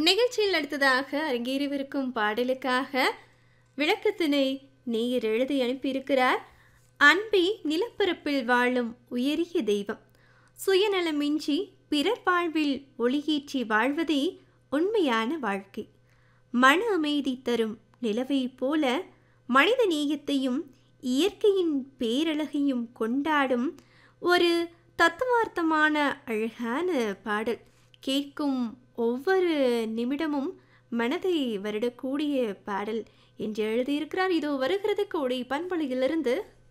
நிகழ்ச்சியில் அடுத்ததாக அரங்கேறவிருக்கும் பாடலுக்காக விளக்கத்தினை நேயர் எழுதி அனுப்பியிருக்கிறார் அன்பே நிலப்பரப்பில் வாழும் உயரிய தெய்வம் சுயநலமின்றி பிறர் வாழ்வில் ஒளியேற்றி வாழ்வதே உண்மையான வாழ்க்கை மன அமைதி தரும் நிலவைப் போல மனித நேயத்தையும் இயற்கையின் பேரழகையும் கொண்டாடும் ஒரு தத்துவார்த்தமான அழகான பாடல் கேட்கும் ஒவ்வொரு நிமிடமும் மனதை வருடக்கூடிய பாடல் என்று எழுதியிருக்கிறார் இதோ வருகிறது கோடி பண்பலையிலிருந்து